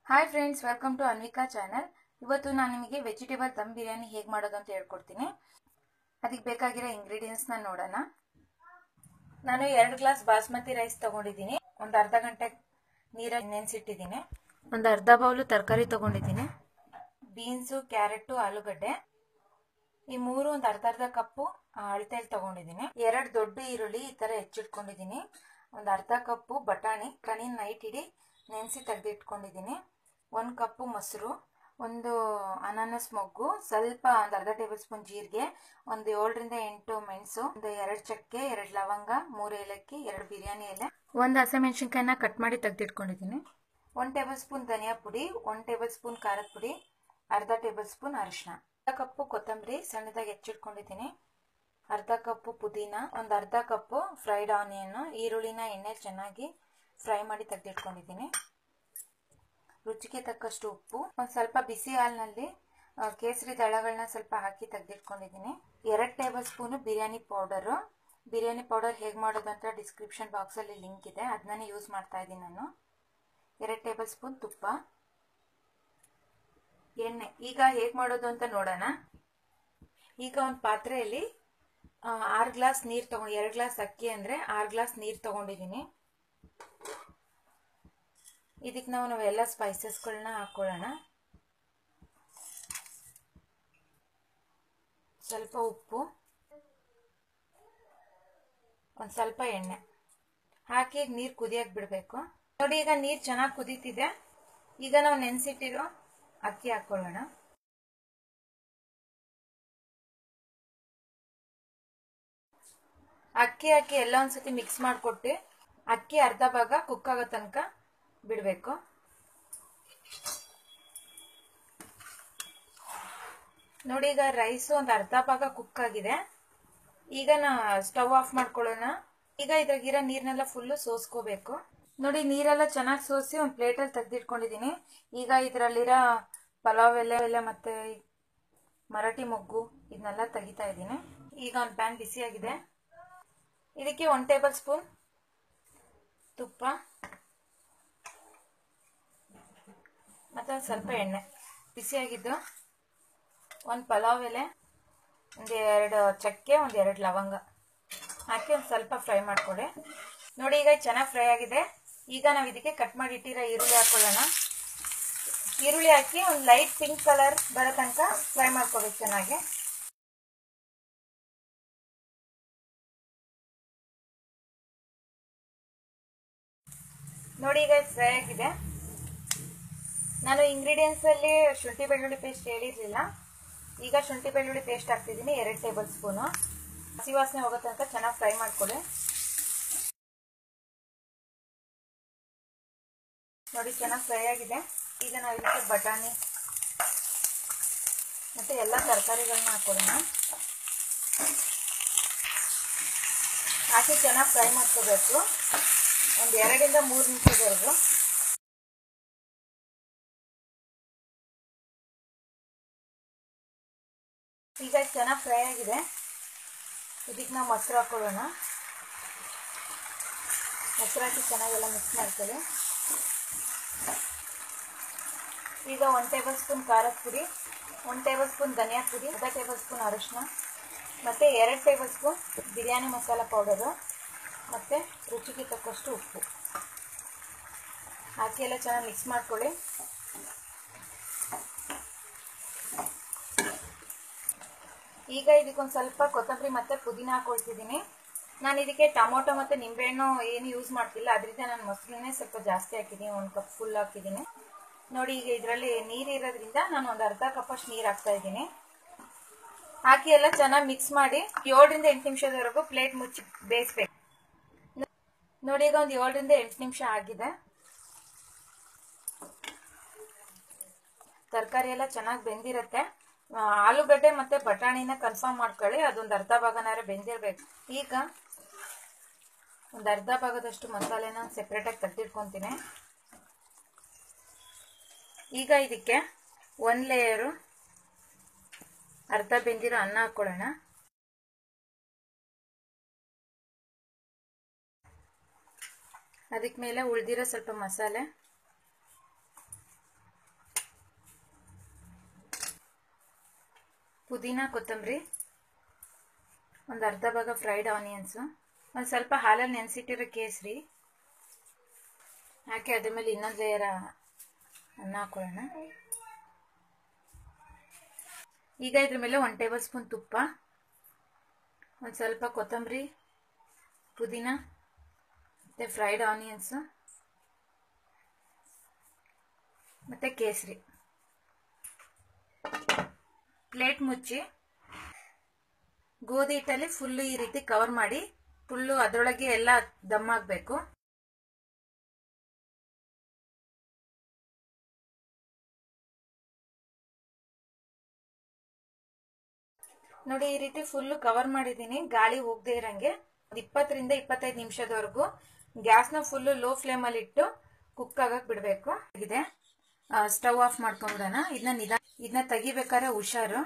hi friends welcome to Anvika channel ಇವತ್ತು ನಾನು ನಿಮಗೆ ವೆಜಿಟೇಬಲ್ ದಮ್ ಬಿರಿಯಾನಿ ಹೇಗೆ ಮಾಡೋದು ಅಂತ ಹೇಳ್ಕೊಡ್ತೀನಿ ಅದಕ್ಕೆ ಬೇಕಾಗಿರೋ ಇಂಗ್ರೀಡಿಯೆಂಟ್ಸ್ನ ನೋಡೋಣ ನಾನು ಎರಡು ಗ್ಲಾಸ್ ಬಾಸ್ಮತಿ ರೈಸ್ ತಗೊಂಡಿದ್ದೀನಿ ಒಂದು ಅರ್ಧ ಗಂಟೆ ನೀರಲ್ಲಿ ನೆನೆಸಿಟ್ಟಿದ್ದೀನಿ ಒಂದು ಅರ್ಧ ಬೌಲು ತರಕಾರಿ ತಗೊಂಡಿದ್ದೀನಿ ಬೀನ್ಸು ಕ್ಯಾರೆಟು ಆಲೂಗಡ್ಡೆ ಈ ಮೂರು ಒಂದು ಅರ್ಧ ಅರ್ಧ ಕಪ್ಪು ಅಳತೆಯಲ್ಲಿ ತಗೊಂಡಿದ್ದೀನಿ ಎರಡು ದೊಡ್ಡ ಈರುಳ್ಳಿ ಈ ಥರ ಹೆಚ್ಚಿಟ್ಕೊಂಡಿದ್ದೀನಿ ಒಂದು ಅರ್ಧ ಕಪ್ಪು ಬಟಾಣಿ ಬಟಾಣಿ ನೈಟ್ ಇಡೀ ನೆನೆಸಿ ತೆಗೆದಿಟ್ಕೊಂಡಿದ್ದೀನಿ ಒಂದು ಕಪ್ಪು ಮೊಸರು ಒಂದು ಅನಾನಸ್ ಮೊಗ್ಗು ಸ್ವಲ್ಪ ಒಂದು ಅರ್ಧ ಟೇಬಲ್ ಸ್ಪೂನ್ ಜೀರಿಗೆ ಒಂದು ಏಳರಿಂದ ಎಂಟು ಮೆಣಸು ಒಂದು ಎರಡು ಚಕ್ಕೆ ಎರಡು ಲವಂಗ ಮೂರು ಏಲಕ್ಕಿ ಎರಡು ಬಿರಿಯಾನಿ ಎಲೆ ಒಂದು ಹಸಿಮೆಣಸಿನ್ಕಾಯಿನ ಕಟ್ ಮಾಡಿ ತೆಗೆದಿಟ್ಕೊಂಡಿದ್ದೀನಿ ಒಂದು ಟೇಬಲ್ ಸ್ಪೂನ್ ಧನಿಯಾ ಪುಡಿ ಒಂದು ಟೇಬಲ್ ಸ್ಪೂನ್ ಖಾರದ ಪುಡಿ ಅರ್ಧ ಟೇಬಲ್ ಸ್ಪೂನ್ ಅರಿಶಿನ ಅರ್ಧ ಕಪ್ಪು ಕೊತ್ತಂಬರಿ ಸಣ್ಣದಾಗಿ ಹೆಚ್ಚಿಟ್ಕೊಂಡಿದ್ದೀನಿ ಅರ್ಧ ಕಪ್ಪು ಪುದೀನ ಒಂದು ಅರ್ಧ ಕಪ್ಪು ಫ್ರೈಡ್ ಆನಿಯನ್ ಈರುಳ್ಳಿನ ಎಣ್ಣೆ ಚೆನ್ನಾಗಿ ಫ್ರೈ ಮಾಡಿ ತೆಗೆದಿಟ್ಕೊಂಡಿದ್ದೀನಿ ರುಚಿಗೆ ತಕ್ಕಷ್ಟು ಉಪ್ಪು ಒಂದು ಸ್ವಲ್ಪ ಬಿಸಿ ಹಾಲಿನಲ್ಲಿ ಕೇಸರಿ ದಳಗಳನ್ನ ಸ್ವಲ್ಪ ಹಾಕಿ ತೆಗೆದಿಟ್ಕೊಂಡಿದ್ದೀನಿ ಎರಡು table spoon biryani powder biryani powder ಹೇಗೆ ಮಾಡೋದು ಅಂತ ಡಿಸ್ಕ್ರಿಪ್ಷನ್ ಬಾಕ್ಸಲ್ಲಿ ಲಿಂಕ್ ಇದೆ ಅದನ್ನೇ ಯೂಸ್ ಮಾಡ್ತಾ ಇದ್ದೀನಿ ನಾನು ಎರಡು ಟೇಬಲ್ ಸ್ಪೂನ್ ತುಪ್ಪ ಎಣ್ಣೆ ಈಗ ಹೇಗೆ ಮಾಡೋದು ಅಂತ ನೋಡೋಣ ಈಗ ಒಂದು ಪಾತ್ರೆಯಲ್ಲಿ ಆರು ಗ್ಲಾಸ್ ನೀರು ತಗೊಂಡು ಎರಡು ಗ್ಲಾಸ್ ಅಕ್ಕಿ ಅಂದರೆ ಆರು ಗ್ಲಾಸ್ ನೀರು ತಗೊಂಡಿದ್ದೀನಿ ಇದಕ್ಕೆ ನಾವು ನಾವೆಲ್ಲ ಸ್ಪೈಸಸ್ಗಳನ್ನ ಹಾಕೊಳ್ಳೋಣ ಸ್ವಲ್ಪ ಉಪ್ಪು ಒಂದು ಸ್ವಲ್ಪ ಎಣ್ಣೆ ಹಾಕಿ ನೀರು ಕುದಿಯಕ್ಕೆ ಬಿಡಬೇಕು ನೋಡಿ ಈಗ ನೀರು ಚೆನ್ನಾಗಿ ಕುದೀತಿದೆ ಈಗ ನಾವು ನೆನೆಸಿಟ್ಟಿರೋ ಅಕ್ಕಿ ಹಾಕೊಳ್ಳೋಣ ಅಕ್ಕಿ ಹಾಕಿ ಎಲ್ಲ ಒಂದ್ಸತಿ ಮಿಕ್ಸ್ ಮಾಡಿಕೊಟ್ಟು ಅಕ್ಕಿ ಅರ್ಧ ಭಾಗ ಕುಕ್ ಆಗೋ ತನಕ ಬಿಡಬೇಕು ನೋಡಿ ಈಗ ರೈಸ್ ಒಂದು ಅರ್ಧ ಭಾಗ ಕುಕ್ ಆಗಿದೆ ಈಗ ನಾ ಸ್ಟವ್ ಆಫ್ ಮಾಡ್ಕೊಳ್ಳೋಣ ಈಗ ಇದ್ರಾಗಿರೋ ನೀರ್ನೆಲ್ಲ ಫುಲ್ಲು ಸೋಸ್ಕೋಬೇಕು ನೋಡಿ ನೀರೆಲ್ಲ ಚೆನ್ನಾಗಿ ಸೋಸಿ ಒಂದು ಪ್ಲೇಟಲ್ಲಿ ತೆಗೆದಿಟ್ಕೊಂಡಿದ್ದೀನಿ ಈಗ ಇದರಲ್ಲಿರೋ ಪಲಾವ್ ಎಲೆ ಎಲೆ ಮತ್ತು ಮರಾಠಿ ಮೊಗ್ಗು ಇದನ್ನೆಲ್ಲ ತೆಗಿತಾ ಇದ್ದೀನಿ ಈಗ ಒಂದು ಪ್ಯಾನ್ ಬಿಸಿಯಾಗಿದೆ ಇದಕ್ಕೆ ಒನ್ ಟೇಬಲ್ ಸ್ಪೂನ್ ತುಪ್ಪ ಮತ್ತು ಒಂದು ಸ್ವಲ್ಪ ಎಣ್ಣೆ ಬಿಸಿಯಾಗಿದ್ದು ಒಂದು ಪಲಾವ್ ಎಲೆ ಒಂದು ಎರಡು ಚಕ್ಕೆ ಒಂದು ಎರಡು ಲವಂಗ ಹಾಕಿ ಒಂದು ಸ್ವಲ್ಪ ಫ್ರೈ ಮಾಡ್ಕೊಳ್ಳಿ ನೋಡಿ ಈಗ ಚೆನ್ನಾಗಿ ಫ್ರೈ ಆಗಿದೆ ಈಗ ನಾವು ಇದಕ್ಕೆ ಕಟ್ ಮಾಡಿ ಇಟ್ಟಿರೋ ಈರುಳ್ಳಿ ಹಾಕೊಳ್ಳೋಣ ಈರುಳ್ಳಿ ಹಾಕಿ ಒಂದು ಲೈಟ್ ಪಿಂಕ್ ಕಲರ್ ಬರೋ ತನಕ ಫ್ರೈ ಮಾಡ್ಕೋಬೇಕು ಚೆನ್ನಾಗಿ ನೋಡಿ ಈಗ ಫ್ರೈ ಆಗಿದೆ ನಾನು ಇಂಗ್ರೀಡಿಯೆಂಟ್ಸ್ ಅಲ್ಲಿ ಶುಂಠಿ ಬೆಳ್ಳುಳ್ಳಿ ಪೇಸ್ಟ್ ಹೇಳಿರ್ಲಿಲ್ಲ ಈಗ ಶುಂಠಿ ಬೆಳ್ಳುಳ್ಳಿ ಪೇಸ್ಟ್ ಹಾಕ್ತಿದ್ದೀನಿ ಎರಡು ಟೇಬಲ್ ಸ್ಪೂನು ಹಸಿ ವಾಸನೆ ಹೋಗೋ ತನಕ ಚೆನ್ನಾಗಿ ಫ್ರೈ ಮಾಡ್ಕೊಳ್ಳಿ ನೋಡಿ ಚೆನ್ನಾಗಿ ಫ್ರೈ ಆಗಿದೆ ಈಗ ನಾವು ಇದಕ್ಕೆ ಬಟಾಣಿ ಮತ್ತು ಎಲ್ಲ ತರಕಾರಿಗಳನ್ನ ಹಾಕೊಳ್ಳೋಣ ಹಾಕಿ ಚೆನ್ನಾಗಿ ಫ್ರೈ ಮಾಡ್ಕೋಬೇಕು ಒಂದು ಎರಡರಿಂದ ಮೂರು ನಿಮಿಷದವರೆಗೂ ಈಗ ಚೆನ್ನಾಗಿ ಫ್ರೈ ಆಗಿದೆ ಇದಕ್ಕೆ ನಾವು ಮೊಸರು ಹಾಕೊಳ್ಳೋಣ ಮೊಸರು ಹಾಕಿ ಚೆನ್ನಾಗೆಲ್ಲ ಮಿಕ್ಸ್ ಮಾಡ್ಕೊಳ್ಳಿ ಈಗ ಒನ್ ಟೇಬಲ್ ಸ್ಪೂನ್ ಖಾರದ ಪುಡಿ ಒನ್ ಟೇಬಲ್ ಸ್ಪೂನ್ ಧನಿಯಾ ಪುಡಿ ಅರ್ಧ ಟೇಬಲ್ ಸ್ಪೂನ್ ಅರಿಶಿನ ಮತ್ತು ಎರಡು table spoon biryani masala powder ಮತ್ತು ರುಚಿಗೆ ತಕ್ಕಷ್ಟು ಉಪ್ಪು ಹಾಕಿ ಎಲ್ಲ ಚೆನ್ನಾಗಿ ಮಿಕ್ಸ್ ಮಾಡ್ಕೊಳ್ಳಿ ಈಗ ಇದಕ್ಕೊಂದು ಸ್ವಲ್ಪ ಕೊತ್ತಂಬರಿ ಮತ್ತು ಪುದೀನ ಹಾಕೊಳ್ತಿದ್ದೀನಿ ನಾನು ಇದಕ್ಕೆ ಟೊಮೊಟೊ ಮತ್ತು ನಿಂಬೆಹಣ್ಣು ಏನು ಯೂಸ್ ಮಾಡ್ತಿಲ್ಲ ಅದರಿಂದ ನಾನು ಮೊಸರನ್ನೇ ಸ್ವಲ್ಪ ಜಾಸ್ತಿ ಹಾಕಿದ್ದೀನಿ ಒಂದು ಕಪ್ ಫುಲ್ ಹಾಕಿದ್ದೀನಿ ನೋಡಿ ಈಗ ಇದರಲ್ಲಿ ನೀರು ಇರೋದ್ರಿಂದ ನಾನು ಒಂದು ಅರ್ಧ ಕಪ್ಪಷ್ಟು ನೀರು ಹಾಕ್ತಾ ಇದ್ದೀನಿ ಹಾಕಿ ಎಲ್ಲ ಚೆನ್ನಾಗಿ ಮಿಕ್ಸ್ ಮಾಡಿ ಏಳರಿಂದ ಎಂಟು ನಿಮಿಷದವರೆಗೂ ಪ್ಲೇಟ್ ಮುಚ್ಚಿ ಬೇಯಿಸ್ಬೇಕು ನೋಡಿ ಈಗ ಒಂದು ಏಳರಿಂದ ಎಂಟು ನಿಮಿಷ ಆಗಿದೆ ತರಕಾರಿ ಎಲ್ಲ ಚೆನ್ನಾಗಿ ಬೆಂದಿರುತ್ತೆ ಆಲೂಗಡ್ಡೆ ಮತ್ತೆ ಬಟಾಣಿನ ಕನ್ಫರ್ಮ್ ಮಾಡ್ಕೊಳ್ಳಿ ಅದೊಂದು ಅರ್ಧ ಭಾಗನಾರ ಬೆಂದಿರ್ಬೇಕು ಈಗ ಒಂದು ಅರ್ಧ ಭಾಗದಷ್ಟು ಮಸಾಲೆನ ಸೆಪ್ರೇಟಾಗಿ ತೆಗೆದಿಟ್ಕೊತೀನಿ ಈಗ ಇದಕ್ಕೆ ಒಂದು ಲೇಯರು ಅರ್ಧ ಬೆಂದಿರೋ ಅನ್ನ ಹಾಕ್ಕೊಳ್ಳೋಣ ಅದಕ್ಕೆ ಮೇಲೆ ಉಳಿದಿರೋ ಸ್ವಲ್ಪ ಮಸಾಲೆ ಪುದೀನ ಕೊತ್ತಂಬರಿ ಒಂದು ಅರ್ಧ ಭಾಗ ಫ್ರೈಡ್ ಆನಿಯನ್ಸು ಒಂದು ಸ್ವಲ್ಪ ಹಾಲಲ್ಲಿ ನೆನೆಸಿಟ್ಟಿರೋ ಕೇಸರಿ ಹಾಕಿ ಅದ್ರ ಮೇಲೆ ಇನ್ನೊಂದು ಲೇಯರ ಅನ್ನ ಹಾಕೊಳ್ಳೋಣ ಈಗ ಇದ್ರ ಮೇಲೆ ಒಂದು ಟೇಬಲ್ ಸ್ಪೂನ್ ತುಪ್ಪ ಒಂದು ಸ್ವಲ್ಪ ಕೊತ್ತಂಬರಿ ಪುದೀನ ಮತ್ತು ಫ್ರೈಡ್ ಆನಿಯನ್ಸು ಮತ್ತು ಕೇಸರಿ ಪ್ಲೇಟ್ ಮುಚ್ಚಿ ಗೋಧಿ ಹಿಟ್ಟಲ್ಲಿ ಫುಲ್ಲು ಈ ರೀತಿ ಕವರ್ ಮಾಡಿ ಫುಲ್ಲು ಅದರೊಳಗೆ ಎಲ್ಲ ದಮ್ ಆಗಬೇಕು ನೋಡಿ ಈ ರೀತಿ ಫುಲ್ಲು ಕವರ್ ಮಾಡಿದ್ದೀನಿ ಗಾಳಿ ಹೋಗದೆ ಇರಂಗೆ ಇಪ್ಪತ್ತರಿಂದ ಇಪ್ಪತ್ತೈದು ನಿಮಿಷದವರೆಗೂ ಗ್ಯಾಸ್ನ ಫುಲ್ಲು ಲೋ ಫ್ಲೇಮಲ್ಲಿ ಇಟ್ಟು ಕುಕ್ ಆಗಕ್ಕೆ ಬಿಡಬೇಕು ಇದೆ ಸ್ಟವ್ ಆಫ್ ಮಾಡ್ಕೊಂಡ್ಬಿಡೋಣ ಇದನ್ನ ನಿಧಾನ ಇದನ್ನ ತೆಗಿಬೇಕಾದ್ರೆ ಹುಷಾರು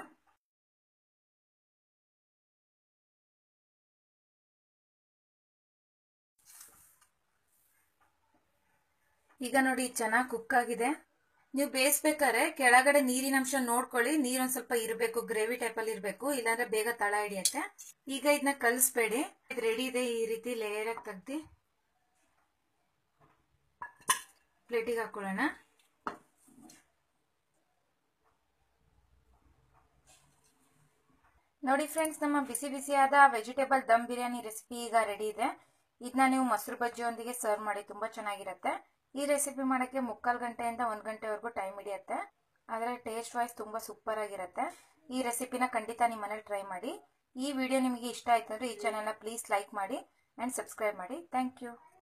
ಈಗ ನೋಡಿ ಚೆನ್ನಾಗಿ ಕುಕ್ ಆಗಿದೆ ನೀವು ಬೇಯಿಸ್ಬೇಕಾದ್ರೆ ಕೆಳಗಡೆ ನೀರಿನ ಅಂಶ ನೋಡ್ಕೊಳ್ಳಿ ನೀರೊಂದ್ ಸ್ವಲ್ಪ ಇರಬೇಕು ಗ್ರೇವಿ ಟೈಪಲ್ಲಿ ಇರಬೇಕು ಇಲ್ಲಾಂದ್ರೆ ಬೇಗ ತಳ ಹಿಡಿಯತ್ತೆ ಈಗ ಇದನ್ನ ಕಲಿಸ್ಬೇಡಿ ಇದು ರೆಡಿ ಇದೆ ಈ ರೀತಿ ಲೇಯರ್ ಆಗಿ ತೆಗ್ದು ಪ್ಲೇಟಿಗೆ ಹಾಕೊಳ್ಳೋಣ ನೋಡಿ ಫ್ರೆಂಡ್ಸ್ ನಮ್ಮ ಬಿಸಿ ಬಿಸಿಯಾದ ವೆಜಿಟೇಬಲ್ ದಮ್ ಬಿರಿಯಾನಿ ರೆಸಿಪಿ ಈಗ ರೆಡಿ ಇದೆ ಇದನ್ನ ನೀವು ಮೊಸರು ಬಜ್ಜಿಯೊಂದಿಗೆ ಸರ್ವ್ ಮಾಡಿ ತುಂಬ ಚೆನ್ನಾಗಿರುತ್ತೆ ಈ ರೆಸಿಪಿ ಮಾಡೋಕ್ಕೆ ಮುಕ್ಕಾಲು ಗಂಟೆಯಿಂದ ಒಂದು ಗಂಟೆವರೆಗೂ ಟೈಮ್ ಹಿಡಿಯುತ್ತೆ ಆದರೆ ಟೇಸ್ಟ್ ವೈಸ್ ತುಂಬ ಸೂಪರ್ ಆಗಿರುತ್ತೆ ಈ ರೆಸಿಪಿನ ಖಂಡಿತ ನಿಮ್ಮ ಮನೇಲಿ ಟ್ರೈ ಮಾಡಿ ಈ ವಿಡಿಯೋ ನಿಮಗೆ ಇಷ್ಟ ಆಯ್ತು ಅಂದರೆ ಈ ಚಾನಲ್ನ ಪ್ಲೀಸ್ ಲೈಕ್ ಮಾಡಿ ಆ್ಯಂಡ್ ಸಬ್ಸ್ಕ್ರೈಬ್ ಮಾಡಿ ಥ್ಯಾಂಕ್ ಯು